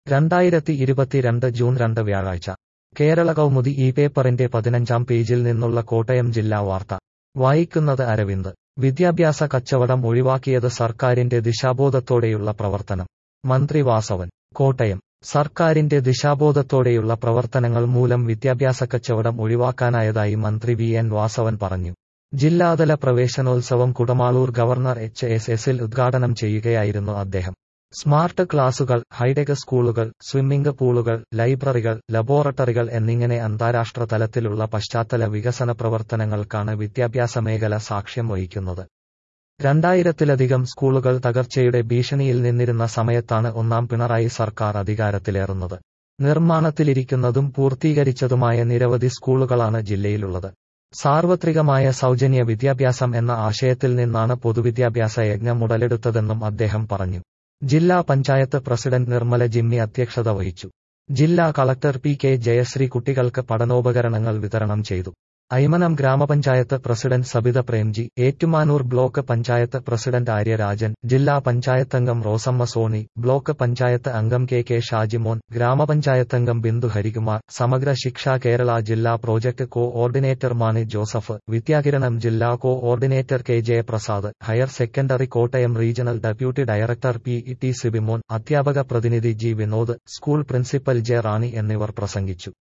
രണ്ടായിരത്തി ഇരുപത്തിരണ്ട് ജൂൺ രണ്ട് വ്യാഴാഴ്ച കേരള കൗമുദി ഈ പേപ്പറിന്റെ പതിനഞ്ചാം പേജിൽ നിന്നുള്ള കോട്ടയം ജില്ലാ വാർത്ത വായിക്കുന്നത് അരവിന്ദ് വിദ്യാഭ്യാസ കച്ചവടം ഒഴിവാക്കിയത് സർക്കാരിന്റെ ദിശാബോധത്തോടെയുള്ള പ്രവർത്തനം മന്ത്രി വാസവൻ കോട്ടയം സർക്കാരിന്റെ ദിശാബോധത്തോടെയുള്ള പ്രവർത്തനങ്ങൾ മൂലം വിദ്യാഭ്യാസ കച്ചവടം ഒഴിവാക്കാനായതായി മന്ത്രി വി എൻ വാസവൻ പറഞ്ഞു ജില്ലാതല പ്രവേശനോത്സവം കുടമാളൂർ ഗവർണർ എച്ച് എസ് എസിൽ ഉദ്ഘാടനം ചെയ്യുകയായിരുന്നു അദ്ദേഹം സ്മാർട്ട് ക്ലാസുകൾ ഹൈടെക് സ്കൂളുകൾ സ്വിമ്മിംഗ് പൂളുകൾ ലൈബ്രറികൾ ലബോറട്ടറികൾ എന്നിങ്ങനെ അന്താരാഷ്ട്ര തലത്തിലുള്ള പശ്ചാത്തല വികസന പ്രവർത്തനങ്ങൾക്കാണ് വിദ്യാഭ്യാസ മേഖല സാക്ഷ്യം വഹിക്കുന്നത് രണ്ടായിരത്തിലധികം സ്കൂളുകൾ തകർച്ചയുടെ ഭീഷണിയിൽ നിന്നിരുന്ന സമയത്താണ് ഒന്നാം പിണറായി സർക്കാർ അധികാരത്തിലേറുന്നത് നിർമ്മാണത്തിലിരിക്കുന്നതും പൂർത്തീകരിച്ചതുമായ നിരവധി സ്കൂളുകളാണ് ജില്ലയിലുള്ളത് സാർവത്രികമായ സൗജന്യ വിദ്യാഭ്യാസം എന്ന ആശയത്തിൽ നിന്നാണ് പൊതുവിദ്യാഭ്യാസ യജ്ഞം ഉടലെടുത്തതെന്നും അദ്ദേഹം പറഞ്ഞു ജില്ലാ പഞ്ചായത്ത് പ്രസിഡന്റ് നിർമ്മല ജിമ്മി അധ്യക്ഷത വഹിച്ചു ജില്ലാ കളക്ടർ പി കെ ജയശ്രീ കുട്ടികൾക്ക് പഠനോപകരണങ്ങൾ വിതരണം ചെയ്തു ഐമനം ഗ്രാമപഞ്ചായത്ത് president Sabitha Premji Ettumanoor block panchayat president Aryarajan ജില്ലാ പഞ്ചായത്തംഗം റോസമ്മ സോണി ബ്ലോക്ക് പഞ്ചായത്ത് അംഗം കെ കെ ഷാജിമോൻ ഗ്രാമപഞ്ചായത്തംഗം ബിന്ദു ഹരികുമാർ സമഗ്ര ശിക്ഷ കേരള ജില്ലാ project coordinator Mani Joseph Vidyakiranam ജില്ലാ coordinator K Jayaprasad higher secondary Kottayam regional deputy director P E T Sibimon അധ്യാപക പ്രതിനിധി G Vinod school principal J Rani എന്നിവർ പ്രസംഗിച്ചു